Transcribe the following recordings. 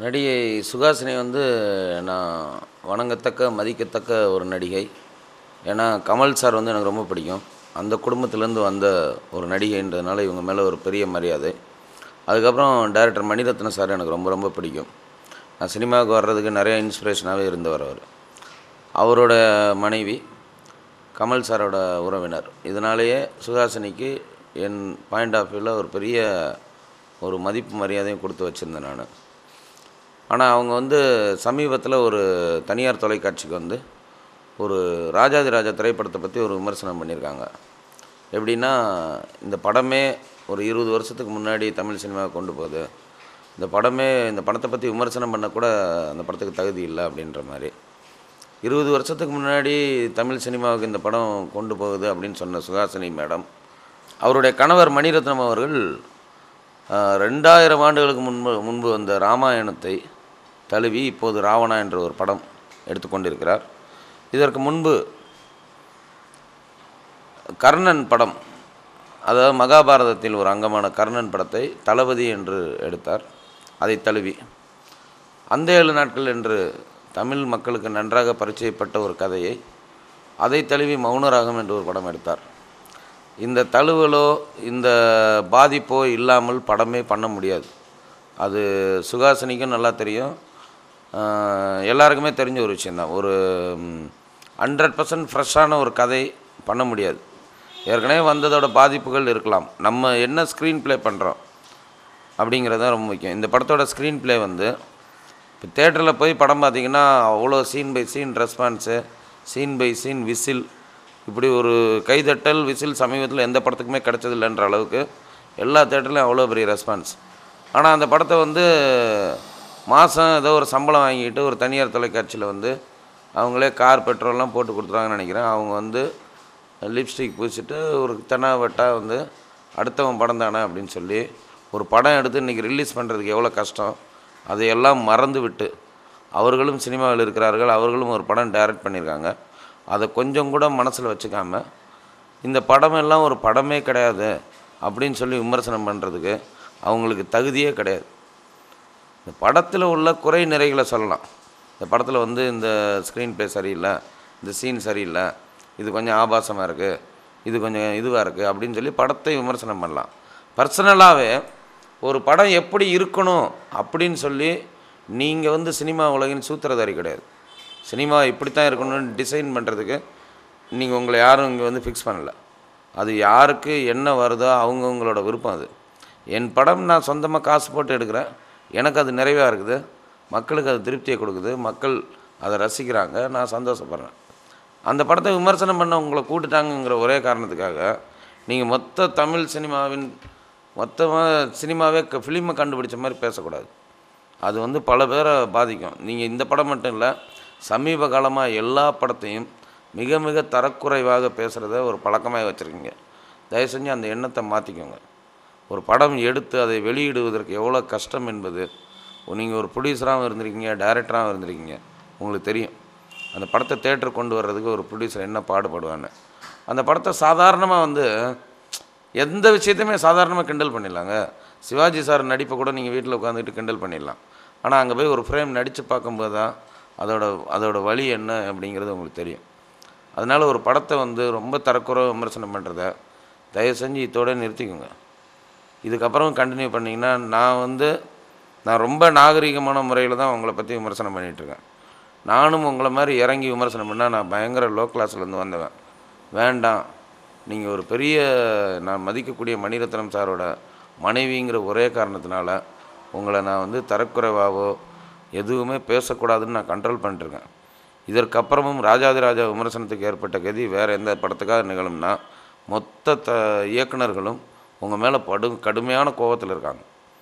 நடிகை சுஹாசினி வந்து நான் வணங்கத்தக்க மதிக்கத்தக்க ஒரு நடிகை ஏன்னா கமல் சார் வந்து எனக்கு ரொம்ப பிடிக்கும் அந்த குடும்பத்திலேருந்து வந்த ஒரு நடிகைன்றதுனால இவங்க மேலே ஒரு பெரிய மரியாதை அதுக்கப்புறம் டைரக்டர் மணிரத்னம் சார் எனக்கு ரொம்ப ரொம்ப பிடிக்கும் நான் சினிமாவுக்கு வர்றதுக்கு நிறைய இன்ஸ்பிரேஷனாகவே இருந்தவர் அவர் அவரோட மனைவி கமல் சாரோட உறவினர் இதனாலேயே சுஹாசினிக்கு என் பாயிண்ட் ஆஃப் வியூவில் ஒரு பெரிய ஒரு மதிப்பு மரியாதையும் கொடுத்து வச்சுருந்தேன் நான் ஆனால் அவங்க வந்து சமீபத்தில் ஒரு தனியார் தொலைக்காட்சிக்கு வந்து ஒரு ராஜாதி ராஜா திரைப்படத்தை பற்றி ஒரு விமர்சனம் பண்ணியிருக்காங்க எப்படின்னா இந்த படமே ஒரு இருபது வருஷத்துக்கு முன்னாடி தமிழ் சினிமாவை கொண்டு போகுது இந்த படமே இந்த படத்தை பற்றி விமர்சனம் பண்ண கூட அந்த படத்துக்கு தகுதி இல்லை அப்படின்ற மாதிரி இருபது வருஷத்துக்கு முன்னாடி தமிழ் சினிமாவுக்கு இந்த படம் கொண்டு போகுது அப்படின்னு சொன்ன சுஹாசினி மேடம் அவருடைய கணவர் மணிரத்னம் அவர்கள் ஆஹ், ரெண்டாயிரம் ஆண்டுகளுக்கு முன்பு முன்பு வந்த ராமாயணத்தை தழுவி இப்போது ராவணா என்ற ஒரு படம் எடுத்துக்கொண்டிருக்கிறார் இதற்கு முன்பு கர்ணன் படம் அதாவது மகாபாரதத்தில் ஒரு அங்கமான கர்ணன் படத்தை தளபதி என்று எடுத்தார் அதை தழுவி அந்த ஏழு நாட்கள் என்று தமிழ் மக்களுக்கு நன்றாக பரிச்சயப்பட்ட ஒரு கதையை அதை தழுவி மௌனராகம் என்று ஒரு படம் எடுத்தார் இந்த தழுவலோ இந்த பாதிப்போ இல்லாமல் படமே பண்ண முடியாது அது சுகாசினிக்கும் நல்லா தெரியும் ஆஹ் எல்லாருக்குமே தெரிஞ்ச ஒரு விஷயந்தான் ஒரு ஹண்ட்ரட் பர்சன்ட் ஃப்ரெஷ்ஷான ஒரு கதை பண்ண முடியாது ஏற்கனவே வந்ததோட பாதிப்புகள் இருக்கலாம் நம்ம என்ன ஸ்க்ரீன் ப்ளே பண்ணுறோம் அப்படிங்கிறது தான் ரொம்ப முக்கியம் இந்த படத்தோட ஸ்க்ரீன் ப்ளே வந்து இப்போ தேட்டரில் போய் படம் பார்த்தீங்கன்னா அவ்வளோ scene by scene response scene by scene whistle இப்படி ஒரு கைதட்டல் விசில் சமீபத்தில் எந்த படத்துக்குமே கிடைச்சதில்லைன்ற அளவுக்கு எல்லா தேட்டர்லையும் அவ்வளோ பெரிய ரெஸ்பான்ஸ் ஆனால் அந்த படத்தை வந்து மாதம் ஏதோ ஒரு சம்பளம் வாங்கிட்டு ஒரு தனியார் தொலைக்காட்சியில் வந்து அவங்களே கார் பெட்ரோல்லாம் போட்டு கொடுத்துருவாங்கன்னு நினைக்கிறேன் அவங்க வந்து லிப்ஸ்டிக் பூசிட்டு ஒரு தெனாவட்டாக வந்து அடுத்தவன் படம் தானே அப்படின்னு சொல்லி ஒரு படம் எடுத்து இன்றைக்கி ரிலீஸ் பண்ணுறதுக்கு எவ்வளோ கஷ்டம் அதையெல்லாம் மறந்து விட்டு அவர்களும் சினிமாவில் இருக்கிறார்கள் அவர்களும் ஒரு படம் டைரக்ட் பண்ணியிருக்காங்க அதை கொஞ்சம் கூட மனசில் வச்சுக்காம இந்த படம் எல்லாம் ஒரு படமே கிடையாது அப்படின்னு சொல்லி விமர்சனம் பண்ணுறதுக்கு அவங்களுக்கு தகுதியே கிடையாது இந்த படத்தில் உள்ள குறை நிறைகளை சொல்லலாம் இந்த படத்தில் வந்து இந்த ஸ்க்ரீன் ப்ளே சரியில்லை இந்த சீன் சரியில்லை இது கொஞ்சம் ஆபாசமாக இருக்குது இது கொஞ்சம் இதுவாக இருக்குது அப்படின்னு சொல்லி படத்தை விமர்சனம் பண்ணலாம் பர்சனலாகவே ஒரு படம் எப்படி இருக்கணும் அப்படின்னு சொல்லி நீங்கள் வந்து சினிமா உலகின் சூத்திரதாரி கிடையாது சினிமா இப்படி தான் இருக்கணும்னு டிசைன் பண்ணுறதுக்கு நீங்கள் உங்களை யாரும் இங்கே வந்து ஃபிக்ஸ் பண்ணலை அது யாருக்கு என்ன வருதோ அவங்கவுங்களோட விருப்பம் அது என் படம் நான் சொந்தமாக காசு போட்டு எடுக்கிறேன் எனக்கு அது நிறைவாக இருக்குது மக்களுக்கு அது திருப்தியை கொடுக்குது மக்கள் அதை ரசிக்கிறாங்க நான் சந்தோஷப்படுறேன் அந்த படத்தை விமர்சனம் பண்ண உங்களை கூட்டுட்டாங்கங்கிற ஒரே காரணத்துக்காக நீங்கள் மொத்த தமிழ் சினிமாவின் மொத்தமாக சினிமாவே ஃபிலிமை கண்டுபிடிச்ச மாதிரி பேசக்கூடாது அது வந்து பல பேரை பாதிக்கும் நீங்கள் இந்த படம் மட்டும் இல்லை சமீப காலமாக எல்லா படத்தையும் மிக மிக தரக்குறைவாக பேசுகிறத ஒரு பழக்கமாக வச்சுருக்கீங்க தயவு செஞ்சு அந்த எண்ணத்தை மாற்றிக்கோங்க ஒரு படம் எடுத்து அதை வெளியிடுவதற்கு எவ்வளோ கஷ்டம் என்பது நீங்கள் ஒரு ப்ரொடியூசராகவும் இருந்திருக்கீங்க டைரக்டராகவும் இருந்திருக்கீங்க உங்களுக்கு தெரியும் அந்த படத்தை தேட்டர் கொண்டு வர்றதுக்கு ஒரு ப்ரொடியூசர் என்ன பாடுபடுவான்னு அந்த படத்தை சாதாரணமாக வந்து எந்த விஷயத்தையுமே சாதாரணமாக கிண்டல் பண்ணிடலாங்க சிவாஜி சார் நடிப்பை கூட நீங்கள் வீட்டில் உட்காந்துட்டு கிண்டல் பண்ணிடலாம் ஆனால் அங்கே போய் ஒரு ஃப்ரேம் நடித்து பார்க்கும்போது தான் அதோட அதோட வழி என்ன அப்படிங்கிறது உங்களுக்கு தெரியும் அதனால் ஒரு படத்தை வந்து ரொம்ப தரக்குறை விமர்சனம் பண்ணுறத தயவு செஞ்சு இதோட நிறுத்திக்கோங்க இதுக்கப்புறம் கண்டினியூ பண்ணிங்கன்னா நான் வந்து நான் ரொம்ப நாகரிகமான முறையில் தான் உங்களை பற்றி விமர்சனம் பண்ணிகிட்ருக்கேன் நானும் உங்களை மாதிரி இறங்கி விமர்சனம் பண்ணால் நான் பயங்கர லோ கிளாஸ்லேருந்து வந்தவன் வேண்டாம் நீங்கள் ஒரு பெரிய நான் மதிக்கக்கூடிய மணிரத்னம் சாரோட மனைவிங்கிற ஒரே காரணத்தினால உங்களை நான் வந்து தரக்குறைவாவோ எதுவுமே பேசக்கூடாதுன்னு நான் கண்ட்ரோல் பண்ணிட்டுருக்கேன் இதற்கப்புறமும் ராஜாதிராஜா விமர்சனத்துக்கு ஏற்பட்ட கதி வேறு எந்த படத்துக்காக நிகழும்னா மொத்த த இயக்குனர்களும் உங்கள் மேலே படு கடுமையான கோபத்தில் இருக்காங்க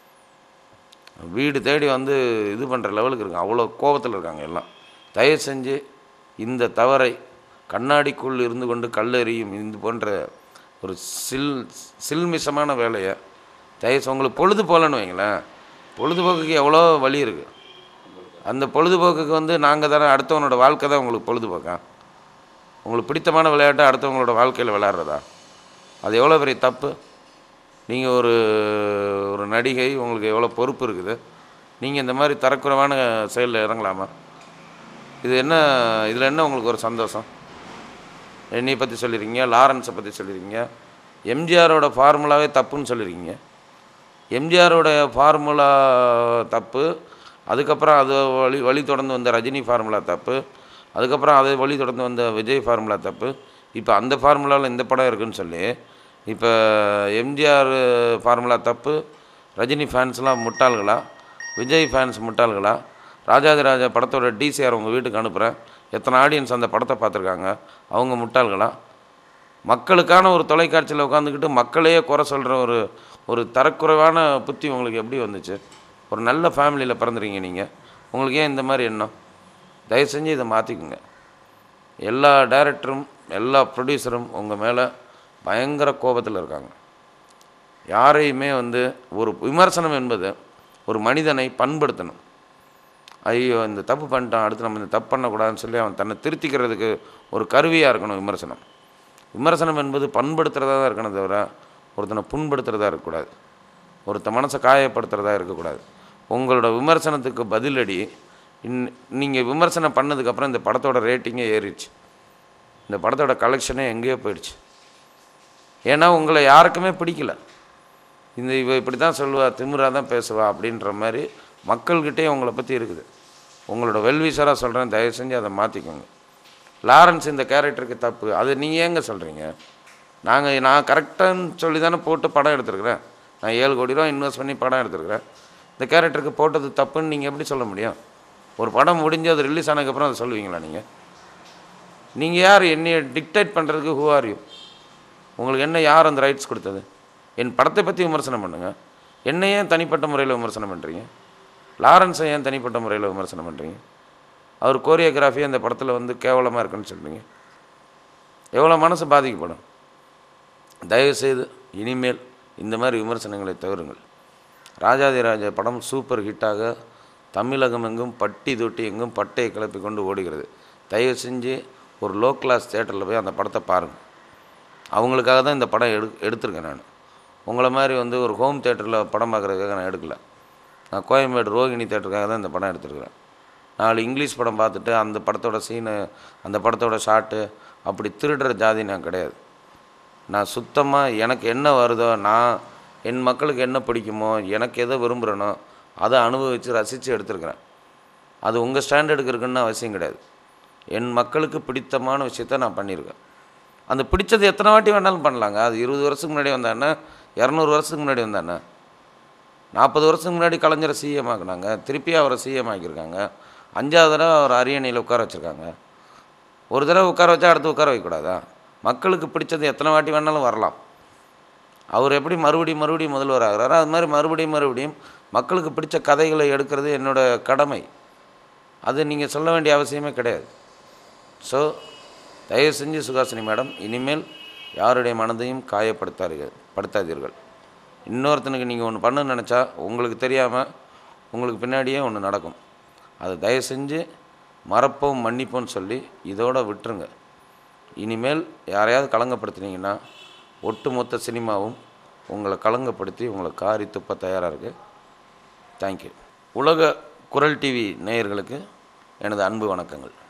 வீடு தேடி வந்து இது பண்ணுற லெவலுக்கு இருக்காங்க அவ்வளோ கோபத்தில் இருக்காங்க எல்லாம் தயவு செஞ்சு இந்த தவறை கண்ணாடிக்குள் இருந்து கொண்டு கல்லெறியும் இது போன்ற ஒரு சில் சில்மிஷமான வேலையை தயவு செஞ்சு உங்களுக்கு பொழுது போகலன்னு வைங்களேன் பொழுதுபோக்குக்கு எவ்வளோ வழி இருக்குது அந்த பொழுதுபோக்குக்கு வந்து நாங்கள் தானே அடுத்தவனோட வாழ்க்கை தான் உங்களுக்கு பொழுதுபோக்கா உங்களுக்கு பிடித்தமான விளையாட்டை அடுத்தவங்களோட வாழ்க்கையில் விளையாடுறதா அது எவ்வளோ பெரிய தப்பு நீங்கள் ஒரு ஒரு நடிகை உங்களுக்கு எவ்வளோ பொறுப்பு இருக்குது நீங்கள் இந்த மாதிரி தரக்குறைவான செயலில் இறங்கலாமா இது என்ன இதில் என்ன உங்களுக்கு ஒரு சந்தோஷம் என்னையை பற்றி சொல்லியிருக்கீங்க லாரன்ஸை பற்றி சொல்லியிருக்கீங்க எம்ஜிஆரோட ஃபார்முலாவே தப்புன்னு சொல்லியிருக்கீங்க எம்ஜிஆரோட ஃபார்முலா தப்பு அதுக்கப்புறம் அது வழி வழி தொடர்ந்து வந்த ரஜினி ஃபார்முலா தப்பு அதுக்கப்புறம் அதை வழி தொடர்ந்து வந்த விஜய் ஃபார்முலா தப்பு இப்போ அந்த ஃபார்முலாவில் இந்த படம் இருக்குன்னு சொல்லி இப்போ எம்ஜிஆர் ஃபார்முலா தப்பு ரஜினி ஃபேன்ஸ்லாம் முட்டாள்களா விஜய் ஃபேன்ஸ் முட்டாள்களா ராஜாதிராஜா படத்தோட டிசிஆர் உங்கள் வீட்டுக்கு அனுப்புகிறேன் எத்தனை ஆடியன்ஸ் அந்த படத்தை பார்த்துருக்காங்க அவங்க முட்டாள்களா மக்களுக்கான ஒரு தொலைக்காட்சியில் உட்காந்துக்கிட்டு மக்களையே குறை சொல்கிற ஒரு ஒரு தரக்குறைவான புத்தி உங்களுக்கு எப்படி வந்துச்சு ஒரு நல்ல ஃபேமிலியில் பிறந்துறீங்க நீங்கள் உங்களுக்கு ஏன் இந்த மாதிரி எண்ணம் தயவு செஞ்சு இதை மாற்றிக்குங்க எல்லா டைரக்டரும் எல்லா ப்ரொடியூசரும் உங்கள் மேலே பயங்கர கோபத்தில் இருக்காங்க யாரையுமே வந்து ஒரு விமர்சனம் என்பது ஒரு மனிதனை பண்படுத்தணும் ஐயோ இந்த தப்பு பண்ணிட்டான் அடுத்து நம்ம இந்த தப்பு பண்ணக்கூடாதுன்னு சொல்லி அவன் தன்னை திருத்திக்கிறதுக்கு ஒரு கருவியாக இருக்கணும் விமர்சனம் விமர்சனம் என்பது பண்படுத்துகிறதா தான் இருக்கணும் தவிர ஒருத்தனை புண்படுத்துகிறதா இருக்கக்கூடாது ஒருத்த மனசை காயப்படுத்துகிறதா இருக்கக்கூடாது உங்களோட விமர்சனத்துக்கு பதிலடி இன் நீங்கள் விமர்சனம் பண்ணதுக்கப்புறம் இந்த படத்தோட ரேட்டிங்கே ஏறிடுச்சு இந்த படத்தோட கலெக்ஷனே எங்கேயோ போயிடுச்சு ஏன்னா உங்களை யாருக்குமே பிடிக்கல இந்த இவ இப்படி தான் சொல்லுவா திமிரா தான் பேசுவா அப்படின்ற மாதிரி மக்கள்கிட்டே உங்களை பற்றி இருக்குது உங்களோட வெல்விஷராக சொல்கிறேன் தயவு செஞ்சு அதை மாற்றிக்கோங்க லாரன்ஸ் இந்த கேரக்டருக்கு தப்பு அது நீங்கள் ஏங்க சொல்கிறீங்க நாங்கள் நான் கரெக்டான்னு சொல்லி தானே போட்டு படம் எடுத்துருக்குறேன் நான் ஏழு கோடி ரூபா இன்வெஸ்ட் பண்ணி படம் எடுத்துருக்குறேன் இந்த கேரக்டருக்கு போட்டது தப்புன்னு நீங்கள் எப்படி சொல்ல முடியும் ஒரு படம் முடிஞ்சு அது ரிலீஸ் ஆனதுக்கப்புறம் அதை சொல்லுவீங்களா நீங்கள் நீங்கள் யார் என்னைய டிக்டேட் பண்ணுறதுக்கு ஹூ ஆர் யூ உங்களுக்கு என்ன யார் அந்த ரைட்ஸ் கொடுத்தது என் படத்தை பற்றி விமர்சனம் பண்ணுங்கள் என்னை ஏன் தனிப்பட்ட முறையில் விமர்சனம் பண்ணுறீங்க லாரன்ஸை ஏன் தனிப்பட்ட முறையில் விமர்சனம் பண்ணுறீங்க அவர் கோரியோகிராஃபி அந்த படத்தில் வந்து கேவலமாக இருக்குன்னு சொல்கிறீங்க எவ்வளோ மனசு பாதிக்கப்படும் தயவுசெய்து இனிமேல் இந்த மாதிரி விமர்சனங்களை தவிருங்கள் ராஜாதிராஜ படம் சூப்பர் ஹிட்டாக தமிழகம் எங்கும் பட்டி தொட்டி எங்கும் பட்டையை கிளப்பி கொண்டு ஓடுகிறது தயவு செஞ்சு ஒரு லோ கிளாஸ் தேட்டரில் போய் அந்த படத்தை பாருங்கள் அவங்களுக்காக தான் இந்த படம் எடு எடுத்திருக்கேன் நான் உங்களை மாதிரி வந்து ஒரு ஹோம் தேட்டரில் படம் பார்க்குறதுக்காக நான் எடுக்கல நான் கோயம்பேடு ரோகிணி தேட்டருக்காக தான் இந்த படம் எடுத்திருக்கிறேன் நாலு இங்கிலீஷ் படம் பார்த்துட்டு அந்த படத்தோட சீனு அந்த படத்தோட ஷாட்டு அப்படி திருடுற ஜாதி நான் கிடையாது நான் சுத்தமாக எனக்கு என்ன வருதோ நான் என் மக்களுக்கு என்ன பிடிக்குமோ எனக்கு எதை விரும்புகிறேனோ அதை அனுபவித்து ரசித்து எடுத்திருக்கிறேன் அது உங்கள் ஸ்டாண்டர்டுக்கு இருக்குன்னு அவசியம் கிடையாது என் மக்களுக்கு பிடித்தமான விஷயத்த நான் பண்ணியிருக்கேன் அந்த பிடிச்சது எத்தனை வாட்டி வேணாலும் பண்ணலாங்க அது இருபது வருஷத்துக்கு முன்னாடி வந்தானே இரநூறு வருஷத்துக்கு முன்னாடி வந்தானே நாற்பது வருஷத்துக்கு முன்னாடி கலைஞரை சிஎம் ஆக்குனாங்க திருப்பி அவரை சிஎம் ஆக்கியிருக்காங்க அஞ்சாவது தடவை அவர் அரியணையில் உட்கார வச்சுருக்காங்க ஒரு தடவை உட்கார வச்சா அடுத்து உட்கார வைக்கக்கூடாதா மக்களுக்கு பிடிச்சது எத்தனை வாட்டி வேணாலும் வரலாம் அவர் எப்படி மறுபடியும் மறுபடியும் முதல்வர் ஆகிறாரோ அது மாதிரி மறுபடியும் மறுபடியும் மக்களுக்கு பிடிச்ச கதைகளை எடுக்கிறது என்னோடய கடமை அது நீங்கள் சொல்ல வேண்டிய அவசியமே கிடையாது ஸோ தயவு செஞ்சு சுகாசினி மேடம் இனிமேல் யாருடைய மனதையும் காயப்படுத்தாதீர்கள் படுத்தாதீர்கள் இன்னொருத்தனுக்கு நீங்கள் ஒன்று பண்ண நினச்சா உங்களுக்கு தெரியாமல் உங்களுக்கு பின்னாடியே ஒன்று நடக்கும் அதை தயவு செஞ்சு மறப்போம் மன்னிப்போம்னு சொல்லி இதோட விட்டுருங்க இனிமேல் யாரையாவது களங்கப்படுத்துனீங்கன்னா ஒட்டுமொத்த சினிமாவும் உங்களை களங்கப்படுத்தி உங்களை காரி துப்ப தயாராக இருக்குது தேங்க்யூ உலக குரல் டிவி நேயர்களுக்கு எனது அன்பு வணக்கங்கள்